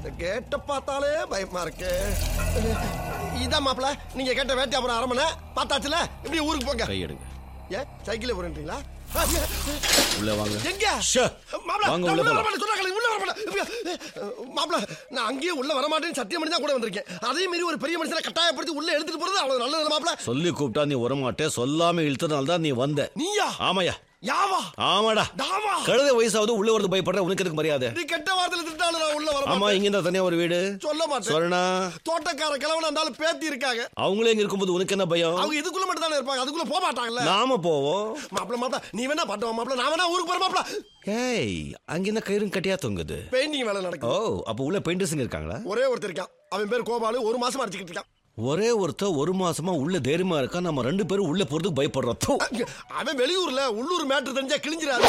இந்த கேட்ட பார்த்தாலே பயமா இருக்கு இதான் மாப்பிள நீங்க கேட்ட வேட்டையாபுரம் அரமனை பார்த்தாச்சுல இப்படி ஊருக்கு போங்க கை எடுங்க ஏன் சைக்கிள் போறீங்களா உள்ள வாங்க எங்க ஷே. மாப்பிள வாங்க, நான் உள்ள உள்ள போலாம். வரமாட்டேன் சொன்னாங்களே, உள்ள வரமாட்டேன் மாப்பிள நான் அங்கேயே உள்ள வரமாட்டேன்னு சத்தியம் பண்ணி தான் கூட வந்திருக்கேன் அதே மாதிரி ஒரு பெரிய மனுஷனை கட்டாயப்படுத்தி உள்ள எடுத்துட்டு போறது அவ்வளவு நல்லது மாப்பிள சொல்லி கூப்பிட்டா நீ வரமாட்டே சொல்லாம இழுத்ததுனால தான் நீ வந்த நீயா ஆமாயா யாவா ஆமாடா தாவா கழுத வயசாவது உள்ள வரது பயப்படுற உனக்கு எதுக்கு மரியாதை நீ கெட்ட வார்த்தையில திட்டாலும் நான் உள்ள வர ஆமா மாட்டேன் இங்க இருந்தா தனியா ஒரு வீடு சொல்ல மாட்டேன் சொல்லணா தோட்டக்கார கிழவனா இருந்தாலும் பேத்தி இருக்காங்க அவங்களே இங்க இருக்கும்போது உனக்கு என்ன பயம் அவங்க இதுக்குள்ள மட்டும் தானே இருப்பாங்க அதுக்குள்ள போக மாட்டாங்கல்ல நாம போவோம் மாப்பிள மாப்பிள நீ வேணா பாட்டு மாப்பிள நான் வேணா ஊருக்கு போற மாப்பிள ஏய் அங்க என்ன கயிறும் கட்டியா தொங்குது பெயிண்டிங் வேலை ஓ நடக்கும் அப்ப உள்ள பெயிண்டர்ஸுங்க இருக்காங்களா ஒரே ஒருத்தர் இருக்கான் அவன் பேர் கோபாலு ஒரு மாசமா அடிச்சுக்கிட்டு இருக்கான் ஒரே ஒருத்தர் ஒரு மாசமா உள்ள தைரியமா இருக்கா நம்ம ரெண்டு பேரும் உள்ள போறதுக்கு பயப்படுறோம் தூ. அவன் வெளியூர்ல உள்ளூர் மேட்ரு தெரிஞ்சா கிழிஞ்சிராது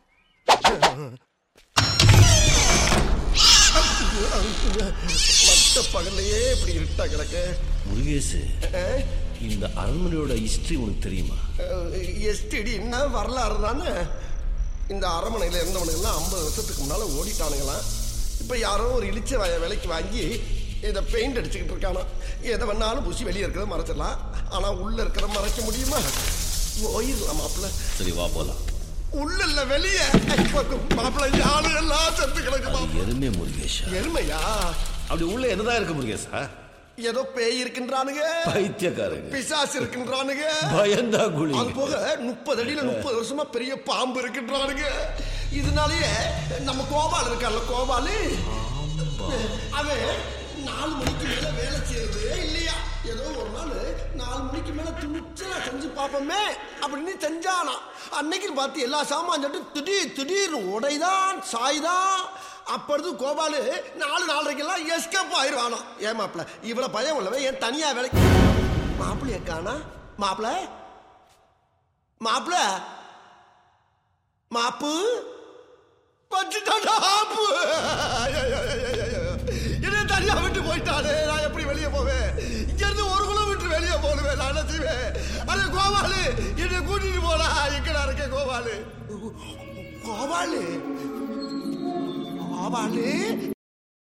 மத்த பகல்லையே இப்படி இருட்டா கிடக்கு முருகேசு இந்த அரண்மனையோட ஹிஸ்டரி உனக்கு தெரியுமா எஸ்டிடி என்ன வரலாறு தானே இந்த அரமனையில் இருந்தவனுங்கெல்லாம் ஐம்பது வருஷத்துக்கு முன்னால ஓடிட்டானுங்களாம் இப்போ யாரோ ஒரு இளிச்ச வய விலைக்கு வாங்கி இதை பெயிண்ட் அடிச்சுக்கிட்டு இருக்கானா எதை வேணாலும் பூசி வெளியே இருக்கிறத மறைச்சிடலாம் ஆனால் உள்ள இருக்கிறத மறைக்க முடியுமா போயிடலாம் மாப்பிள்ள சரி வா போலாம் உள்ள இல்ல வெளியே மாப்பிள்ள ஆளு எல்லாம் செத்து கிடக்கு மாப்பிள்ள எருமே முருகேஷா எருமையா அப்படி உள்ள என்னதான் இருக்கு முருகேசா ஏதோ பேய் இருக்கின்றானுங்க பைத்தியக்காரங்க பிசாசு இருக்கின்றானுங்க பயந்தா குழி அது போக முப்பது அடியில முப்பது வருஷமா பெரிய பாம்பு இருக்கின்றானுங்க இதனாலயே நம்ம கோபால் இருக்கார்ல கோபாலு அவன் நாலு மணிக்கு மேல வேலை செய்யறது இல்லையா ஏதோ ஒரு நாள் நாலு மணிக்கு மேல துணிச்சலா செஞ்சு பார்ப்போமே அப்படின்னு செஞ்சானா அன்னைக்கு பார்த்து எல்லா சாமான் சொல்லிட்டு திடீர் திடீர்னு உடைதான் சாய்தான் அப்பொழுது கோபாலு நாலு நாலரைக்கெல்லாம் எஸ்கேப் ஆயிடுவானா ஏன் மாப்பிள இவ்வளவு பயம் உள்ளவன் ஏன் தனியா வேலைக்கு மாப்பிள்ளைய காணா மாப்பிள மாப்பிள மாப்பு பச்சுட்டாடா ஆப்பு என்ன தனியா விட்டு போயிட்டானே நான் எப்படி வெளியே போவேன் இங்க இருந்து ஒரு கிலோமீட்டர் வெளியே போடுவேன் நான் என்ன செய்வேன் அட கோபாலு என்னை கூட்டிட்டு போடா எங்கடா இருக்க கோபாலு கோபாலு கோபாலு